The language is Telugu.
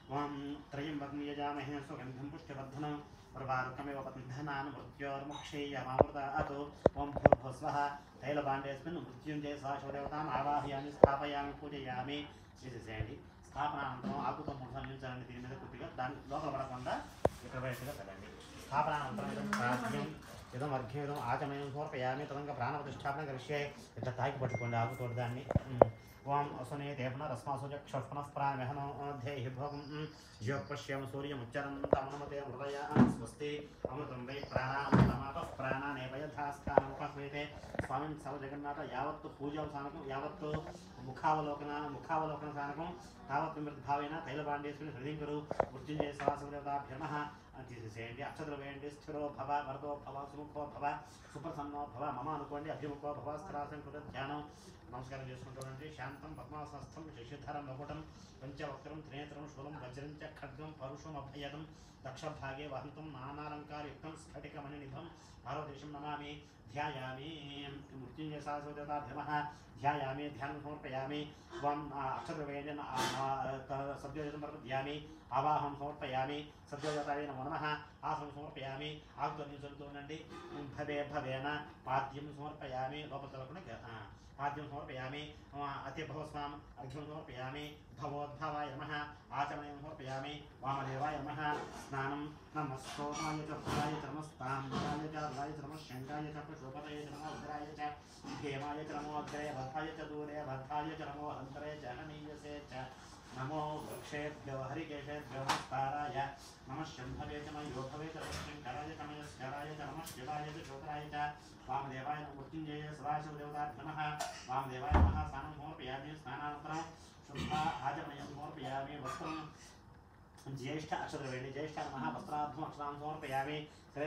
ఓం త్రయంబకం యజామహే సుగంధం పుష్టివర్ధనం ప్రవారుకమివ బന്ധనాన్ మృత్యోర్ముక్షేయమామృతాత్ ఓం భూర్భుస్వః తైలబాండేస్మిన్ మృత్యుంజయ సదాశివదేవతాం ఆవాహయామి స్థాపయామి పూజయామి చేసేసేయండి స్థాపనానంతరం ఆకుతో మూడు సంధించాలండి దీని మీద కొద్దిగా దాని లోపల పడకుండా ఇక్కడ బయటగా వెళ్ళండి స్థాపనానంతరం ఇదం ప్రార్థ్యం ఇదం అర్ఘ్యం ఇదం ఆచమయం సమర్పయామి తదంగా ప్రాణప్రతిష్టాపన కరిష్యే ఇట్లా తాకి పట్టుకోండి ఆకుతోటి దాన్ని ఉమ్. ఓం అసునే దేవన రస్మాసు చక్షుష్పన ప్రాణమహనం ధ్యేయ భోగం జ్యోపశ్యమ సూర్యముచ్చరంతమనుమతే హృదయ స్వస్తి అమృతం వై ప్రాణామృతమాప ప్రాణానేపయథాస్థానముపస్మేతే స్వామిన్ సర్వ జగన్నాథ యావత్తు పూజావసానకం యావత్తు ముఖావలోకన ముఖావలోకన సానకం తావత్ భావేన తైలబాండేశ్వరి హృదయంకరు మృత్యుంజయ సవాసదేవతాభ్యమ చేసేసేయండి అక్షతలు వేయండి స్థిరో భవ వరదో భవ సుముఖో భవ సుప్రసన్నో భవ మమ అనుకోండి అభ్యుముఖో భవ స్థిరాసం కృత ధ్యానం నమస్కారం చేసుకుంటామండి శాంతం పద్మాసస్థం శశిధరం మకుటం పంచవక్రం త్రినేత్రం శూలం వజ్రం చ ఖడ్గం పరుషం అభయదం దక్షభాగే వహంతం నానాలంకారయుక్తం స్ఫటికమణి నిభం భారతదేశం నమామి ధ్యాయామి మృత్యుంజయ సహస్రదేవతాభ్యమ ధ్యాయామి ధ్యానం సమర్పయామి స్వం అక్షరవేణ సద్యోజనం ప్రపద్యామి ఆవాహం సమర్పయామి సద్యోజాతాయ నమో నమః ఆసనం సమర్పయామి ఆకుతోని చదువుతూ ఉండండి భవే భవేన పాద్యం సమర్పయామి లోపల తలకుండా ఆ, పాద్యం సమర్పయామి అతిభవస్వాం అర్ఘ్యం సమర్పయామి భవోద్భవాయ నమః ఆచమయం సమర్పయామి వామదేవాయ నమః స్నానం నమః సోమాయ చ భవాయ చ నమస్తాంబరాయ చ రాయ చ నమః శంకాయ చ ప్రశోభనాయ చ నమః ఉదరాయ చ హేమాయ చ నమో అగ్రే భద్రాయ చ దూరే భద్రాయ చ నమో హంతరే చ హనీయసే చ నమో వృక్షేభ్యో హరికేశేభ్యో నమస్కారాయ నమః శంభవే చ మయోభవే చ శంకరాయ చ మయస్కరాయ చ నమః శివాయ చ శోకరాయ చ వామదేవాయ నమః మృత్యుంజయ సదాశివదేవతాభ్య నమః వామదేవాయ నమః స్నానం సమర్పయామి స్నానానంతరం శుద్ధ ఆచమయం సమర్పయామి వస్త్రం జ్యేష్ఠ అక్షరవేణి జ్యేష్ఠ నమః వస్త్రార్థం అక్షరాన్ని సమర్పయామి